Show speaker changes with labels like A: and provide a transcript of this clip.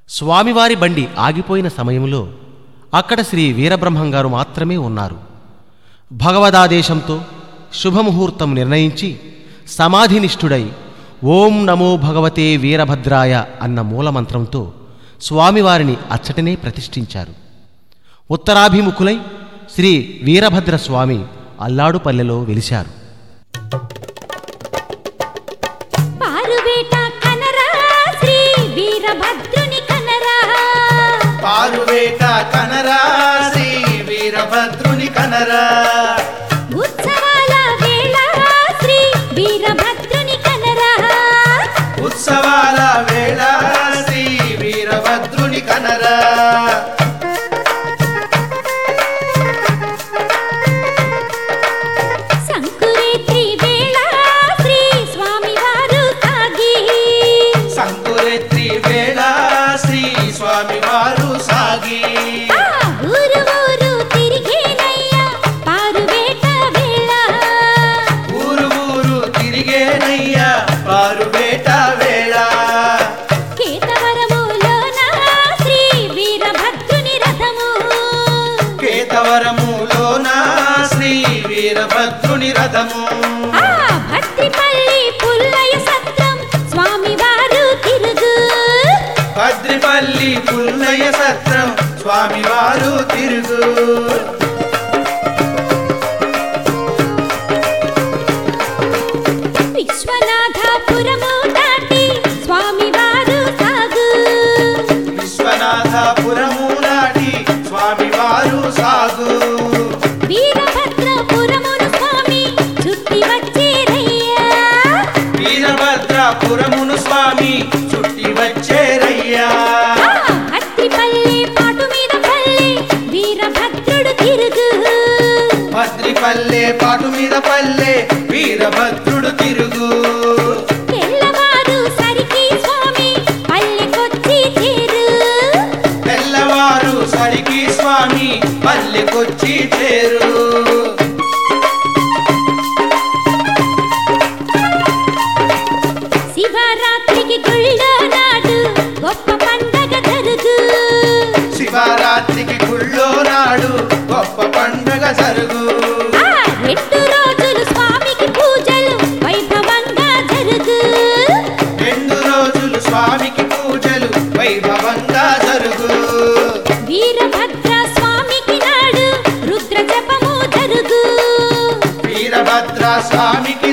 A: స్వామివారి బండి ఆగిపోయిన సమయంలో అక్కడ శ్రీ వీరబ్రహ్మంగారు మాత్రమే ఉన్నారు భగవదాదేశంతో శుభముహూర్తం నిర్ణయించి సమాధినిష్ఠుడై ఓం నమో భగవతే వీరభద్రాయ అన్న మూలమంత్రంతో స్వామివారిని అచ్చటనే ప్రతిష్ఠించారు ఉత్తరాభిముఖులై శ్రీ వీరభద్ర స్వామి అల్లాడుపల్లెలో వెలిశారు
B: పారువేట కనరా శ్రీ వీరభద్రుని కనరా
C: పారువేట కనరా శ్రీ వీరభద్రుని కనరా
B: ఉత్సవాల వేళ శ్రీ వీరభద్రుని కనరా
C: ఉత్సవాల వేళ శ్రీ వీరభద్రుని కనరా
B: సంకురేత్రి వేళ శ్రీ స్వామివారు తాగి
C: సంకురెత్రి వేళ శ్రీ స్వామివారు సాగి
B: ఆ ఊరు ఊరు తిరిగేనయ్యా పారువేట వేళ
C: ఊరు ఊరు తిరిగేనయ్యా పారువేట వేళ
B: కేతవరములోన శ్రీ వీరభద్రుని రథము
C: కేతవరములోన శ్రీ వీరభద్రుని రథము
B: ఆ భద్రిపల్లి పుల్లయ సత్రం స్వామివారు తిరుగు
C: భద్రిపల్లి పుల్లయ్య సత్రం స్వామివారు తిరుగు
B: విశ్వనాథపురము దాటి స్వామివారు సాగు
C: విశ్వనాథపురము నాటి స్వామివారు సాగు
B: వీరభద్రపురమును స్వామి చుట్టి వచ్చేరయ్యా
C: వీరభద్రపురమును స్వామి చుట్టి వచ్చేరయ్యా
B: ఆ భద్రిపల్లి పాటు మీద పల్లె వీరభద్రుడు తిరుగు
C: భద్రిపల్లె పాటు మీద పల్లె వీరభద్రుడు తిరుగు
B: తెల్లవారు సరికి స్వామి పల్లెకొచ్చి చేరు
C: తెల్లవారు సరికి స్వామి పల్లెకొచ్చి చేరు
B: శివరాత్రికి గుళ్ళో నాడు గొప్ప పండగ జరుగు
C: శివరాత్రికి గుళ్ళో నాడు గొప్ప పండగ జరుగు
B: ఆ రెండు రోజులు స్వామికి పూజలు వైభవంగా జరుగు
C: రెండు రోజులు స్వామికి పూజలు వైభవంగా జరుగు
B: వీరభద్ర స్వామికి నాడు రుద్ర జపము జరుగు
C: వీరభద్ర స్వామికి